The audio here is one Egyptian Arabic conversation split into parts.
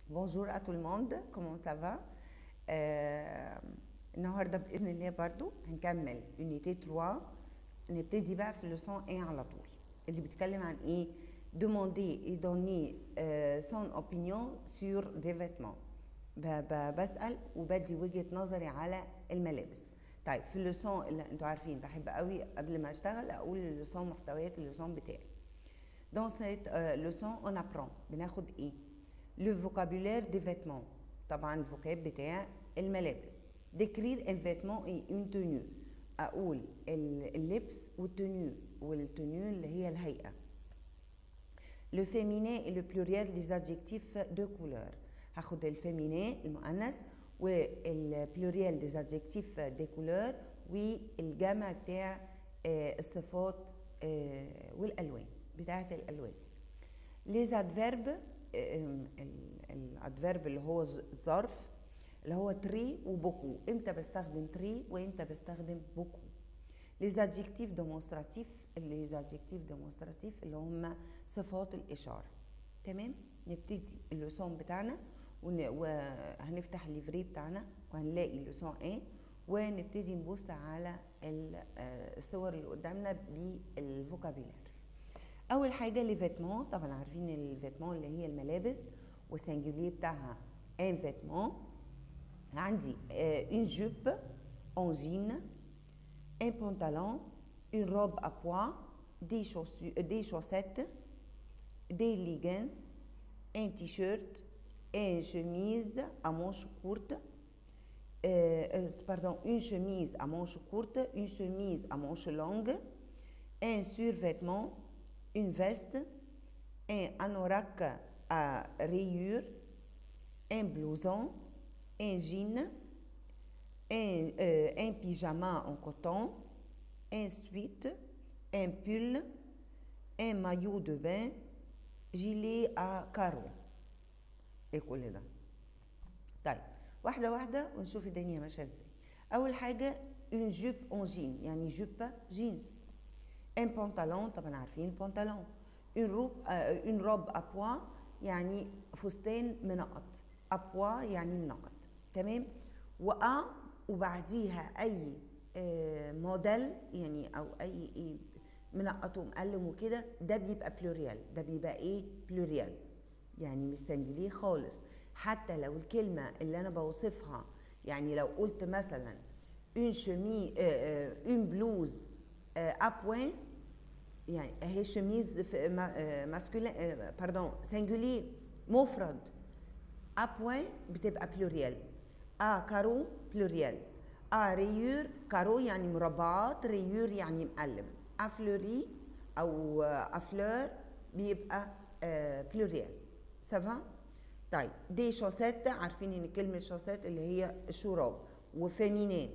Bonjour à tout le monde, comment ça va؟ آه النهارده باذن الله برضو هنكمل يونيتي 3 نبتدي بقى في اللسون 1 على طول اللي بيتكلم عن ايه؟ demander et donner euh, son opinion sur des vêtements ب- ب- بسأل وبدي وجهة نظري على الملابس طيب في اللسون اللي انتوا عارفين بحب قوي قبل ما اشتغل اقول اللسون محتويات اللسون بتاعي Dans cette euh, leçon, on apprend بناخد ايه؟ Le vocabulaire des vêtements طبعا الفوكاب بتاع الملابس décrire un vêtement et une tenue اقول ال- اللبس والتنيو والتنيو اللي هي الهيئة Le féminin et le pluriel des adjectifs de couleur هاخد الفيمينين المؤنث والبلوريال des adjectifs de couleur والجمع بتاع آه، الصفات آه، والالوان بتاعه الالوان ليز ادفيرب الادفيرب اللي هو ز- ظرف اللي هو تري وبوكو امتى بستخدم تري وامتى بستخدم بوكو ليز ادجكتيف ديمونستراتيف ليز ادجكتيف ديمونستراتيف اللي هم صفات الاشاره تمام نبتدي اللسون بتاعنا ون- وهنفتح الليفري بتاعنا وهنلاقي اللسون ايه ونبتدي نبص على ال- آه، الصور اللي قدامنا بالفوكابيلار اول حاجه لي فيتمون طبعا عارفين الفيتمون اللي هي الملابس والسنجولير بتاعها ان فيتمون عندي اون جوب اون جين un pantalon, une robe à pois, des, chaussu- euh, des chaussettes, des leggings, un t-shirt, une chemise à manches courtes, euh, euh, pardon, une chemise à manches courtes, une chemise à manches longues, un survêtement, une veste, un anorak à rayures, un blouson, un jean, un, euh, un pyjama en coton, un sweat, un pull, un maillot de bain, gilet à carreaux. ايه كل ده؟ طيب واحدة واحدة ونشوف الدنيا ماشية ازاي. أول حاجة une jupe en jean يعني جوبة جينز. un pantalon طبعا عارفين البنطلون. une robe آه، une robe à pois يعني فستان منقط. à pois يعني منقط. تمام؟ وأ وبعديها أي آه، موديل يعني أو أي إيه منقط ومقلم وكده ده بيبقى بلوريال ده بيبقى إيه؟ بلوريال. يعني مش سنجليه خالص حتى لو الكلمة اللي أنا بوصفها يعني لو قلت مثلا une chemise euh, une blouse euh, à point يعني هي شميز ماسكولين باردون سنجولير مفرد à point بتبقى بلوريال à كارو بلوريال à ريور كارو يعني مربعات ريور يعني مقلم à فلوري او à fleur بيبقى بلوريال سافا طيب دي شوسات عارفين ان كلمه شوسات اللي هي الشراب وفيمينين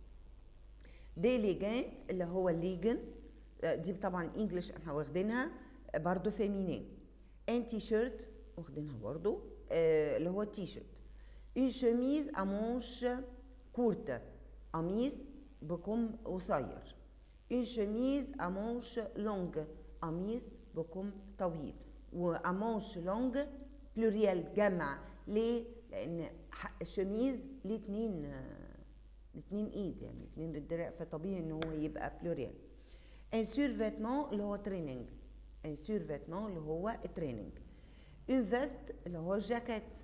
دي ليجان اللي هو الليجن آه، دي طبعا انجلش احنا واخدينها آه، برضو فيمينين ان تي شيرت واخدينها برضو آه، اللي هو تي شيرت اون شميز ا مونش كورت قميص بكم قصير اون شميز ا مونش لونج قميص بكم طويل وامونش لونج بلوريال جمع ليه؟ لان ح- الشميز ليه اتنين آه، الاثنين ايد يعني الاثنين الدرع فطبيعي ان هو يبقى بلوريال ان سورفيتمون اللي هو تريننج ان سورفيتمون اللي هو التريننج اون فيست اللي هو الجاكيت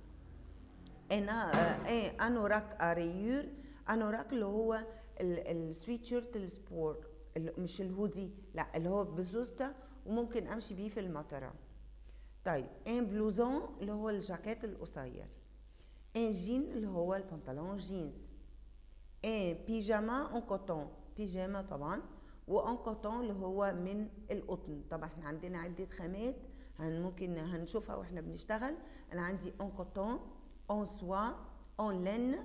ان ان انوراك اريور انوراك اللي هو السويتشيرت السبور ال- مش الهودي لا اللي هو بزوسته وممكن امشي بيه في المطره طيب ان بلوزون اللي هو الجاكيت القصير ان جين اللي هو البنطلون جينز ان بيجاما اون كوتون بيجاما طبعا وان كوتون اللي هو من القطن طبعا احنا عندنا عده خامات هن ممكن هنشوفها واحنا بنشتغل انا عندي اون كوتون اون سوا اون لين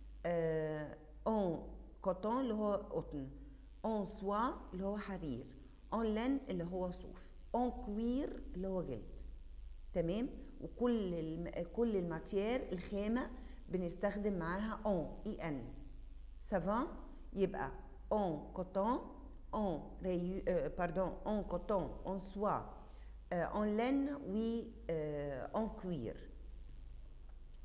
اون كوتون اللي هو قطن اون سوا اللي هو حرير اون لين اللي هو صوف اون كوير اللي هو جلد تمام وكل الم... كل الماتير الخامه بنستخدم معاها اون اي ان سافا يبقى اون كوتون اون ريو باردون اون كوتون اون سوا اون لين وي اون كوير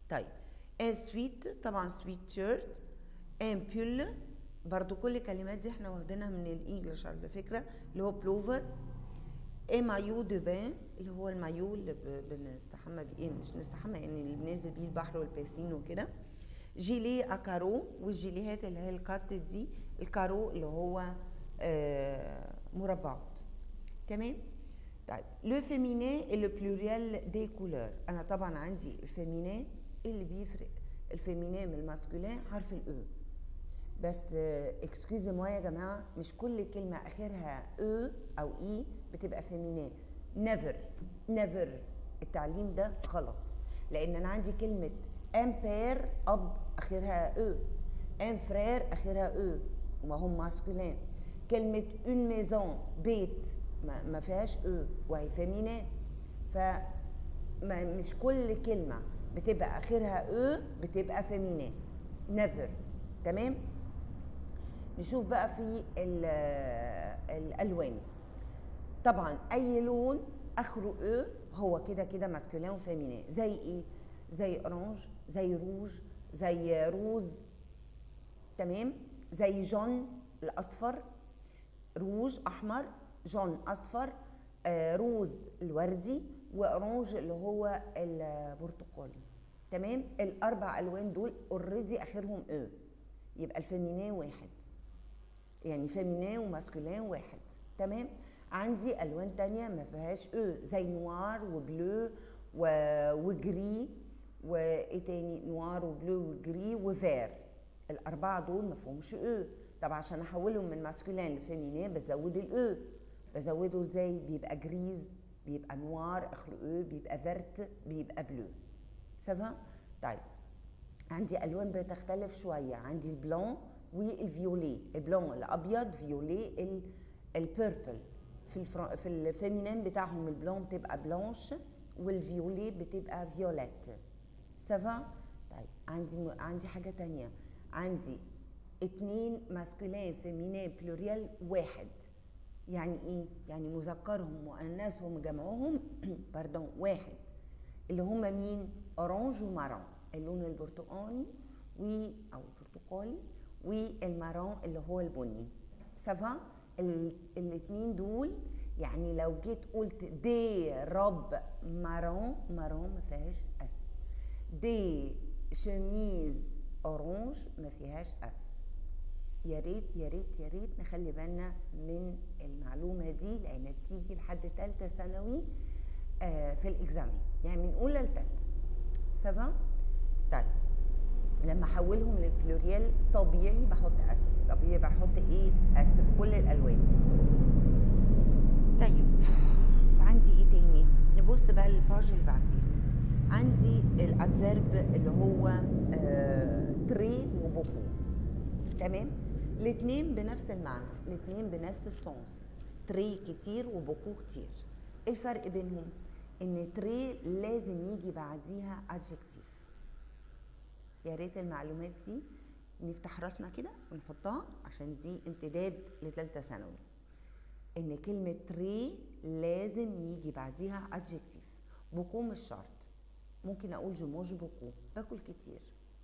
طيب ان سويت طبعا سويت شيرت ان بيل برضو كل الكلمات دي احنا واخدينها من الانجليش على فكره اللي هو بلوفر اي مايو دو بان اللي هو المايو اللي ب- بنستحمى بيه مش نستحمى يعني اللي بننزل بيه البحر والبيسين وكده جيلي اكارو والجيليهات اللي هي الكات دي الكارو اللي هو آه، مربعات تمام طيب لو فيمينين et le pluriel des couleurs انا طبعا عندي الفيمينين اللي بيفرق الفيمينين من الماسكولين حرف الاو بس اكسكيوزي موا يا جماعه مش كل كلمه اخرها او او اي بتبقى فيمينين نيفر نيفر التعليم ده غلط لان انا عندي كلمه ان بير اب اخرها او ان فرير اخرها او وما هم ماسكولين كلمه اون ميزون بيت ما, ما فيهاش او وهي فيمينين ف ما مش كل كلمة بتبقى آخرها او بتبقى فيمينين نيفر تمام نشوف بقى في ال- الألوان طبعا أي لون آخره او هو كده كده ماسكولين وفيمينين زي إيه؟ زي أورانج زي روج زي روز تمام زي جون الأصفر روج احمر جون اصفر آه، روز الوردي واورانج اللي هو البرتقالي تمام الاربع الوان دول اوريدي اخرهم او يبقى الفيمينين واحد يعني فيمينين وماسكولين واحد تمام عندي الوان تانية ما فيهاش او زي نوار وبلو و... وجري وايه تاني نوار وبلو وجري وفير الاربعه دول ما فيهمش او طب عشان احولهم من ماسكولين لفيمينين بزود الاو بزوده ازاي بيبقى جريز بيبقى نوار اخره او بيبقى فيرت بيبقى بلو سافا طيب عندي الوان بتختلف شويه عندي البلون والفيولي البلون الابيض فيولي ال- البيربل في الفرا... في الفيمينين بتاعهم البلون بتبقى بلانش والفيولي بتبقى فيوليت سافا طيب عندي م... عندي حاجه تانية عندي اتنين ماسكولين فيمينين بلوريال واحد يعني ايه يعني مذكرهم مؤنثهم جمعهم باردون واحد اللي هما مين اورانج ومارون اللون البرتقاني و او البرتقالي والمارون اللي هو البني سافا الاثنين دول يعني لو جيت قلت دي رب مارون مارون ما فيهاش اس دي شميز اورانج ما فيهاش اس يا ريت يا ريت يا ريت نخلي بالنا من المعلومه دي لان بتيجي لحد ثالثه ثانوي آه، في الاكزامين يعني من اولى لثالثه سافا طيب لما احولهم للبلوريال طبيعي بحط اس طبيعي بحط ايه اس في كل الالوان طيب عندي ايه تاني نبص بقى للباج اللي بعديها عندي الادفيرب اللي هو آه تري وبوكو تمام الاثنين بنفس المعنى الاثنين بنفس السونس تري كتير وبوكو كتير إيه الفرق بينهم ان تري لازم يجي بعديها adjective يا ريت المعلومات دي نفتح راسنا كده ونحطها عشان دي امتداد لثالثه ثانوي ان كلمه تري لازم يجي بعديها adjective بوكو مش شرط ممكن اقول جو موج بوكو باكل كتير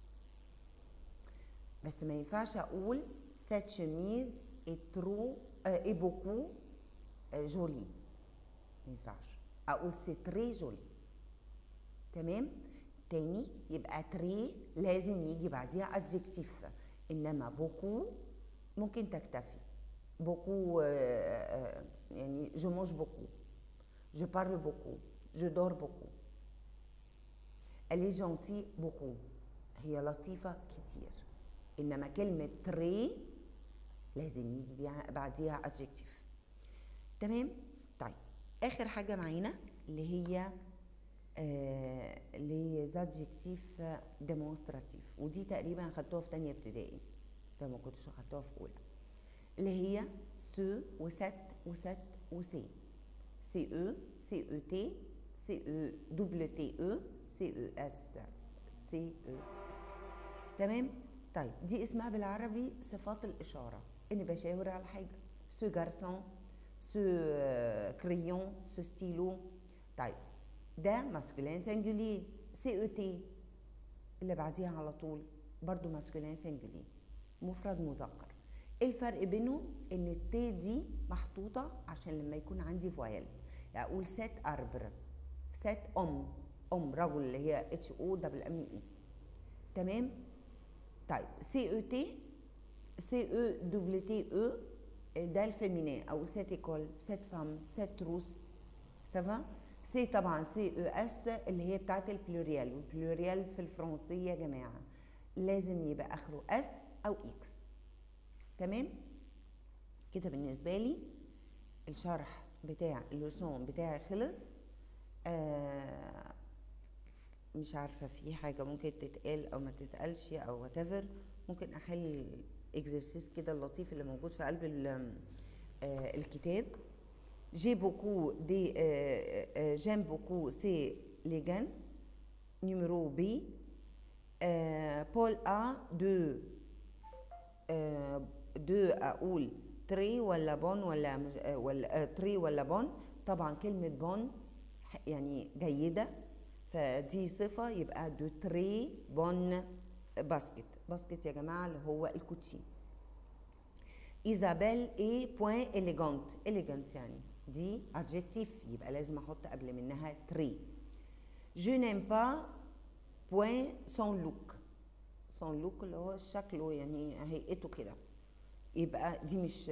بس ما ينفعش اقول cette chemise est trop euh, est beaucoup euh, jolie ما ينفعش اقول سي تري جولي تمام تاني يبقى تري لازم يجي بعديها ادجكتيف انما بوكو ممكن تكتفي بوكو يعني جو موج بوكو جو بارل بوكو جو دور بوكو elle est gentille beaucoup هي لطيفة كتير إنما كلمة تري لازم يجي بيها- بعديها adjective تمام طيب آخر حاجة معانا اللي هي آه اللي هي زادجكتيف ديمونستراتيف ودي تقريبا خدتوها في تانية ابتدائي ده ما كنتش خدتوها في أولى اللي هي سو وست وست وسي سي او سي او تي سي او دبل تي او سي او اس سي او اس تمام طيب دي اسمها بالعربي صفات الإشارة إني بشاور على حاجة سو جارسون سو كريون سو ستيلو طيب ده ماسكولين سنجولي سي او تي اللي بعديها على طول برضو ماسكولين سنجولي مفرد مذكر الفرق بينهم ان التي دي محطوطة عشان لما يكون عندي فويل يعني اقول سات اربر سات ام ام رجل اللي هي اتش او دبل ام اي تمام طيب سي او تي سي او دبل تي او ده الفيمينين او سيت ايكول سيت فام سيت روس سافا سي طبعا سي او اس اللي هي بتاعت البلوريال والبلوريال في الفرنسية يا جماعة لازم يبقى اخره اس او اكس تمام كده بالنسبة لي الشرح بتاع اللسون بتاعي خلص آه مش عارفة في حاجة ممكن تتقال أو ما تتقالش أو whatever ممكن أحل اكزرسيس كده اللطيف اللي موجود في قلب آه الكتاب جي بوكو دي جيم بوكو سي ليغان نيميرو بي بول ا دو دو اقول تري ولا بون ولا ولا تري ولا بون طبعا كلمة بون يعني جيدة فدي صفة يبقى دو تري بون باسكت باسكت يا جماعة اللي هو الكوتشي ايزابيل اي بوين اليجانت اليجانت يعني دي ادجكتيف يبقى لازم احط قبل منها تري جو نيم با بوين سون لوك سون لوك اللي هو شكله يعني هيئته كده يبقى دي مش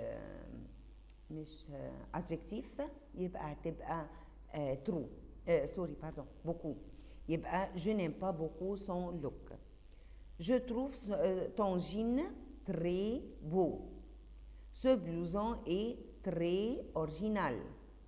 مش ادجكتيف يبقى هتبقى ترو سوري باردون بوكو يبقى je n'aime pas beaucoup son look je trouve ton jean très beau ce blouson est très original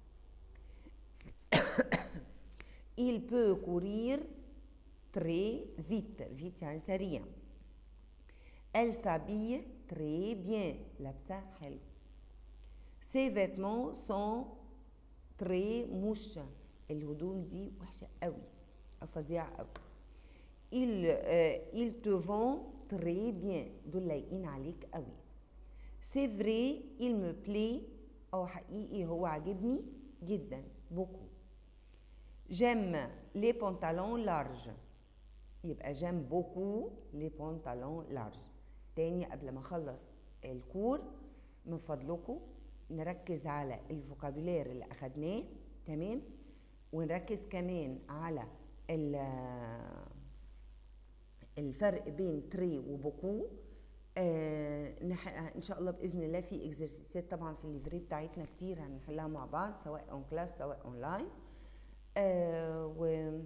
il peut courir très vite vite يعني سريع elle s'habille très bien لابسة حلو ses vêtements sont très mouches الهدوم دي وحشة قوي أو فظيعة قوي il, euh, il te vont très bien دول لايقين عليك قوي c'est vrai il me plaît أو حقيقي هو عاجبني جدا beaucoup j'aime les pantalons larges يبقى j'aime beaucoup les pantalons larges تاني قبل ما اخلص الكور من فضلكم نركز على الفوكابولير اللي اخدناه تمام ونركز كمان على الفرق بين تري وبوكو آه ان شاء الله باذن الله في اكزرسيسات طبعا في الليفري بتاعتنا كتير هنحلها مع بعض سواء اون كلاس سواء اونلاين آه و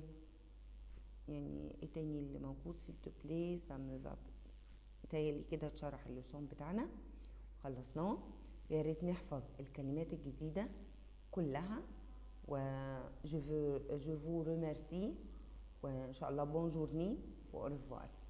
يعني ايه تاني اللي موجود سيل تو بلاي سام فا متهيألي كده اتشرح اللسون بتاعنا خلصناه يا ريت نحفظ الكلمات الجديدة كلها و je veux je vous remercie وإن شاء الله بون جورني و au revoir